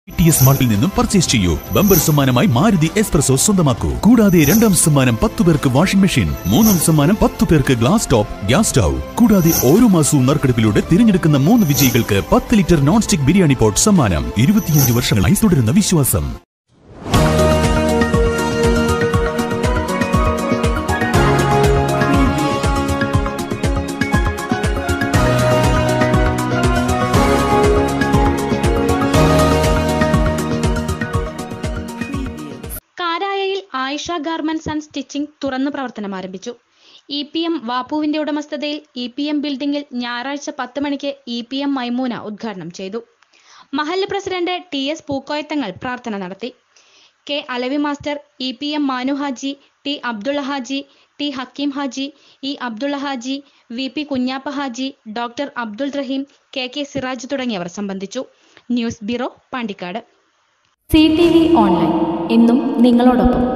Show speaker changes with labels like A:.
A: T S മാർട്ടിൽ നിന്നും purchase ചെയ്യൂ bumper സമ്മാനമായി മാരുതി എക്സ്പ്രസോ സ്വന്തമാക്കൂ കൂടാതെ രണ്ടാം സമ്മാനം പത്ത് പേർക്ക് വാഷിംഗ് മെഷീൻ മൂന്നാം സമ്മാനം പത്ത് പേർക്ക് ഗ്ലാസ് ടോപ്പ് ഗ്യാസ് സ്റ്റൗ കൂടാതെ ഓരോ മാസവും നറുക്കെടുപ്പിലൂടെ തിരഞ്ഞെടുക്കുന്ന മൂന്ന് വിജയികൾക്ക് പത്ത് litre non stick biryani pot സമ്മാനം ഇരുപത്തിയഞ്ച് വർഷങ്ങളായി തുടരുന്ന വിശ്വാസം
B: കാരായയിൽ ആയിഷ ഗാർമെന്റ്സ് ആൻഡ് സ്റ്റിച്ചിംഗ് തുറന്നു പ്രവർത്തനം ആരംഭിച്ചു ഇ പി എം വാപ്പുവിന്റെ ഉടമസ്ഥതയിൽ ഇ പി എം ബിൽഡിംഗിൽ ഞായറാഴ്ച പത്ത് മണിക്ക് ഇ പി എം മൈമൂന ഉദ്ഘാടനം ചെയ്തു മഹല്ല് പ്രസിഡന്റ് ടി എസ് പൂക്കോയത്തങ്ങൾ പ്രാർത്ഥന നടത്തി K Alavi master E P M Manu Haji T Abdulla Haji T Hakeem Haji E Abdulla Haji V P Kunhappa Haji doctor Abdul Raheem K K Siraj തുടങ്ങിയവർ സംബന്ധിച്ചു news bureau Pandikkad
C: C T V online എന്നും നിങ്ങളോടൊപ്പം